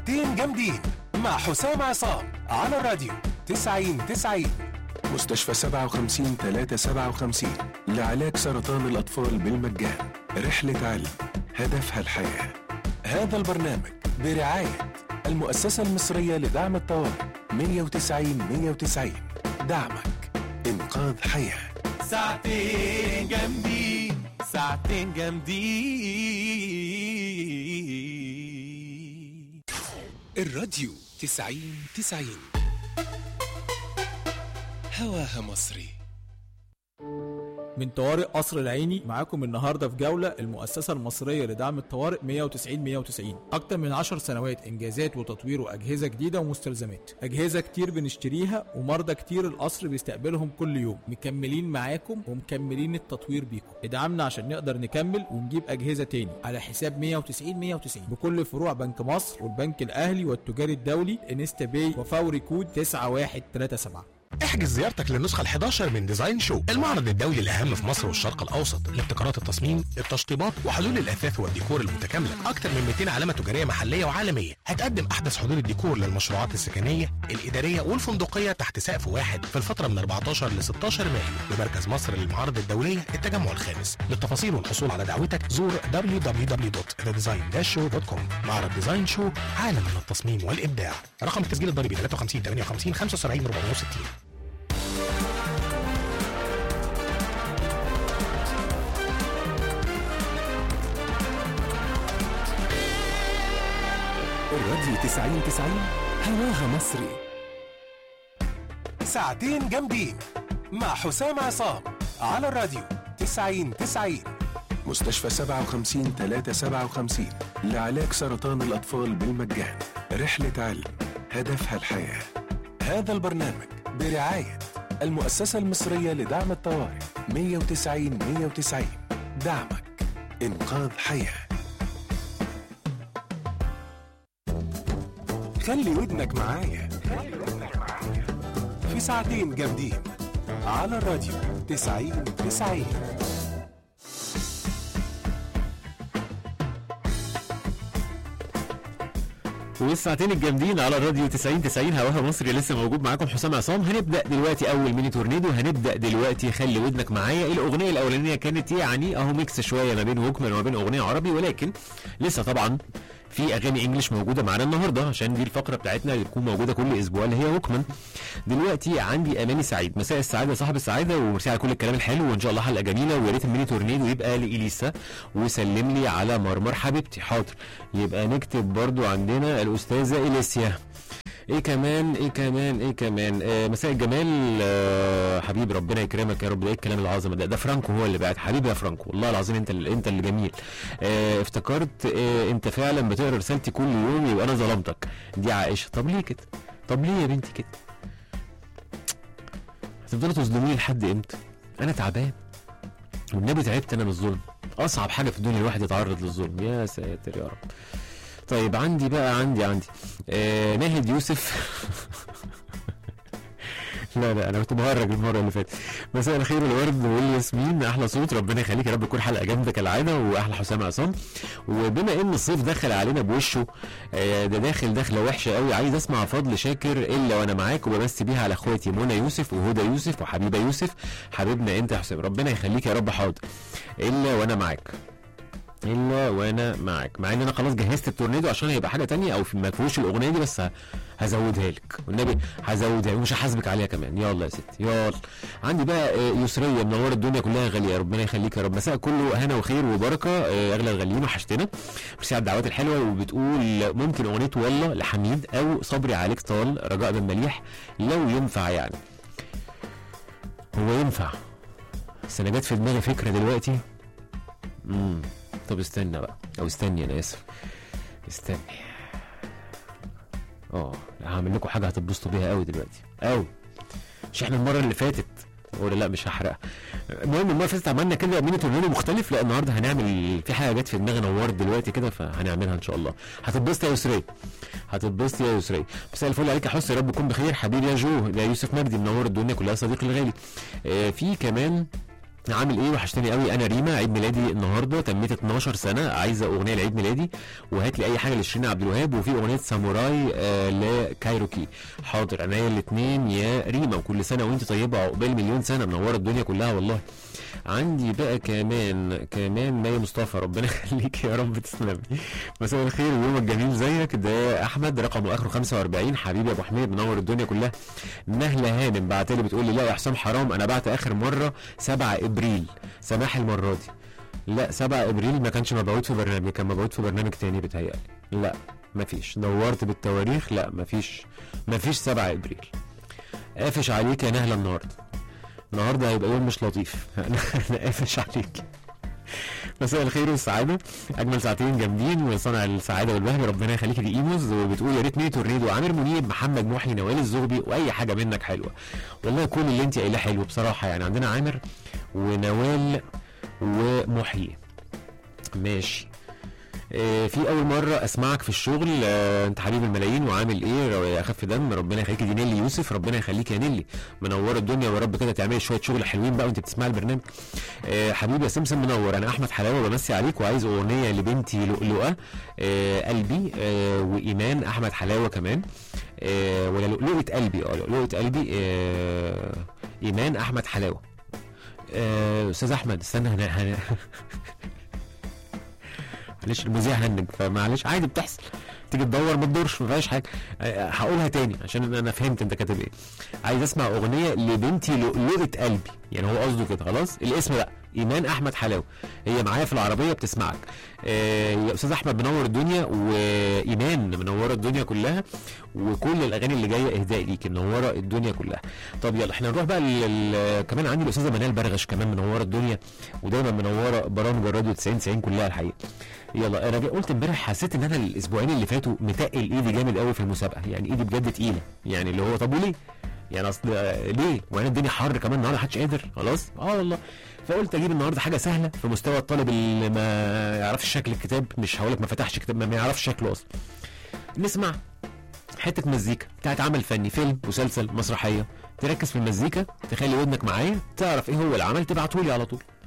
تين جامدين مع حسام عصام على الراديو 90 90 مستشفى 57 357 لعلاج سرطان الأطفال بالمجان رحلة علم هدفها الحياة هذا البرنامج برعاية المؤسسة المصرية لدعم الطوارئ 190 190 دعمك إنقاذ حياة ساعتين جامدين ساعتين جامدين الراديو 90 90 هواها مصري من طوارئ قصر العيني معاكم النهارده في جوله المؤسسه المصريه لدعم الطوارئ 190 190 اكتر من 10 سنوات انجازات وتطوير واجهزه جديده ومستلزمات اجهزه كتير بنشتريها ومرضى كتير القصر بيستقبلهم كل يوم مكملين معاكم ومكملين التطوير بيكم ادعمنا عشان نقدر نكمل ونجيب اجهزه تاني على حساب 190 190 بكل فروع بنك مصر والبنك الاهلي والتجاري الدولي انستا باي وفوري كود 9137 احجز زيارتك للنسخة ال11 من ديزاين شو المعرض الدولي الأهم في مصر والشرق الأوسط لابتكارات التصميم التشطيبات وحلول الأثاث والديكور المتكاملة أكثر من 200 علامة تجارية محلية وعالمية هتقدم أحدث حلول الديكور للمشروعات السكنية الإدارية والفندقية تحت سقف واحد في الفترة من 14 ل 16 مايو بمركز مصر للمعارض الدولية التجمع الخامس للتفاصيل والحصول على دعوتك زور www.thedesign-show.com معرض ديزاين شو عالم من التصميم والإبداع رقم التسجيل الضريبي 53 58 75 460 الراديو 90 90 هواها مصري ساعتين جامدين مع حسام عصام على الراديو 90 90 مستشفى 57 357 لعلاج سرطان الأطفال بالمجان رحلة علم هدفها الحياة هذا البرنامج برعاية المؤسسة المصرية لدعم الطوارئ 190 190 دعمك إنقاذ حياه خلي ودنك معايا في ساعتين جامدين على الراديو 90 90 والساعتين الجامدين على الراديو 90 90 هواها مصري لسه موجود معاكم حسام عصام هنبدا دلوقتي اول ميني تورنيدو هنبدا دلوقتي خلي ودنك معايا الاغنيه الاولانيه كانت يعني اهو ميكس شويه ما بين ووكمان وما بين اغنيه عربي ولكن لسه طبعا في اغاني انجلش موجوده معانا النهارده عشان دي الفقره بتاعتنا اللي بتكون موجوده كل اسبوع اللي هي ووكمان دلوقتي عندي اماني سعيد مساء السعاده صاحب السعاده وميرسي على كل الكلام الحلو وان شاء الله حلقه جميله ويا ريت الميني تورنيدو يبقى لاليسا وسلم لي على مرمر حبيبتي حاضر يبقى نكتب برضو عندنا الاستاذه اليسيا ايه كمان ايه كمان ايه كمان آه مساء الجمال آه حبيبي ربنا يكرمك يا رب ده ايه الكلام العظيم ده ده فرانكو هو اللي بعت حبيبي يا فرانكو والله العظيم انت اللي انت اللي جميل آه افتكرت آه انت فعلا بتقرا رسالتي كل يوم يبقى انا ظلمتك دي عائشه طب ليه كده طب ليه يا بنتي كده هتفضلوا تظلموني لحد امتى انا تعبان والنبي تعبت انا من الظلم اصعب حاجه في الدنيا الواحد يتعرض للظلم يا ساتر يا رب طيب عندي بقى عندي عندي آه ناهد يوسف لا لا انا كنت بهرج المره اللي فاتت مساء الخير والورد والياسمين احلى صوت ربنا يخليك يا رب تكون حلقه جامده كالعاده واحلى حسام عصام وبما ان الصيف دخل علينا بوشه آه، ده داخل دخله وحشه قوي عايز اسمع فضل شاكر الا وانا معاك وبمسي بيها على اخواتي منى يوسف وهدى يوسف وحبيبه يوسف حبيبنا انت يا حسام ربنا يخليك يا رب حاضر الا وانا معاك الا وانا معاك مع ان انا خلاص جهزت التورنيدو عشان هيبقى حاجه تانية او في ما فيهوش الاغنيه دي بس ه- هزودها لك والنبي هزودها ومش هحاسبك عليها كمان يلا يا ستي يلا عندي بقى آه، يسريه منوره الدنيا كلها غاليه ربنا يخليك يا رب مساء كله هنا وخير وبركه آه، اغلى الغاليين وحشتنا ميرسي على الدعوات الحلوه وبتقول ممكن اغنيه والله لحميد او صبري عليك طال رجاء بن مليح لو ينفع يعني هو ينفع بس انا جت في دماغي فكره دلوقتي امم طب استنى بقى او استني انا اسف استني اه هعمل لكم حاجه هتتبسطوا بيها قوي دلوقتي قوي مش احنا المره اللي فاتت ولا لا مش هحرقها المهم المره اللي فاتت عملنا كده ميني تورنيدو مختلف لا النهارده هنعمل في حاجه جت في دماغي نورت دلوقتي كده فهنعملها ان شاء الله هتتبسط يا يسري هتتبسط يا يسري مساء الفل عليك يا حسن يا رب تكون بخير حبيبي يا جو ده يوسف مجدي منور الدنيا كلها صديقي الغالي آه في كمان عامل ايه وحشتني قوي انا ريما عيد ميلادي النهارده تميت 12 سنه عايزه اغنيه لعيد ميلادي وهات لي اي حاجه لشيرين عبد الوهاب وفي اغنيه ساموراي آه لكايروكي حاضر عينيا الاثنين يا ريما وكل سنه وانت طيبه عقبال مليون سنه منوره الدنيا كلها والله عندي بقى كمان كمان مي مصطفى ربنا يخليك يا رب تسلمي مساء الخير ويومك جميل زيك ده احمد رقمه اخره 45 حبيبي يا ابو حميد منور الدنيا كلها نهله هانم بعت لي بتقول لي لا يا حسام حرام انا بعت اخر مره 7 ابريل سماح المره دي لا 7 ابريل ما كانش مبعوث في برنامج كان مبعوث في برنامج تاني بتهيألي لا مفيش دورت بالتواريخ لا مفيش مفيش 7 ابريل قافش عليك يا نهله النهارده النهارده هيبقى يوم مش لطيف انا قافش عليك مساء الخير والسعاده اجمل ساعتين جامدين وصنع السعاده والوهم ربنا يخليك دي ايموز وبتقول يا ريت ميني تورنيدو عامر منيب محمد محي نوال الزغبي واي حاجه منك حلوه والله كل اللي انت قايلاه حلو بصراحه يعني عندنا عامر ونوال ومحيي ماشي آه، في اول مره اسمعك في الشغل آه، انت حبيب الملايين وعامل ايه رو- يا اخف دم ربنا يخليك دي نيلي يوسف ربنا يخليك يا نيلي منوره الدنيا ويا رب كده تعملي شويه شغل حلوين بقى وانت بتسمعي البرنامج آه، حبيبي يا سمسم منور انا احمد حلاوه بمسي عليك وعايز اغنيه لبنتي لؤلؤه آه، قلبي آه، وايمان احمد حلاوه كمان آه، ولا لؤلؤه قلبي اه لؤلؤه قلبي آه، ايمان احمد حلاوه آه، استاذ احمد استنى هنا هنا معلش المذيع هنج فمعلش عادي بتحصل تيجي تدور ما تدورش ما فيهاش حاجه آه، هقولها تاني عشان انا فهمت انت كاتب ايه عايز اسمع اغنيه لبنتي لؤلؤه قلبي يعني هو قصده كده خلاص الاسم بقى ايمان احمد حلاوه هي معايا في العربيه بتسمعك آه يا استاذ احمد منور الدنيا وايمان منوره الدنيا كلها وكل الاغاني اللي جايه اهداء ليك منوره الدنيا كلها طب يلا احنا نروح بقى لل... لل- كمان عندي الاستاذه منال برغش كمان منوره الدنيا ودايما منوره برامج الراديو 90 90 كلها الحقيقه يلا انا جاي قلت امبارح حسيت ان انا الاسبوعين اللي فاتوا متقل ايدي جامد قوي في المسابقه يعني ايدي بجد تقيله يعني اللي هو طب وليه يعني اصل آه، ليه وانا الدنيا حر كمان النهارده محدش قادر خلاص اه والله فقلت اجيب النهارده حاجه سهله في مستوى الطالب اللي ما يعرفش شكل الكتاب مش هقول لك ما فتحش كتاب ما ما يعرفش شكله اصلا نسمع حته مزيكا بتاعت عمل فني فيلم مسلسل مسرحيه تركز في المزيكا تخلي ودنك معايا تعرف ايه هو العمل تبعتهولي على طول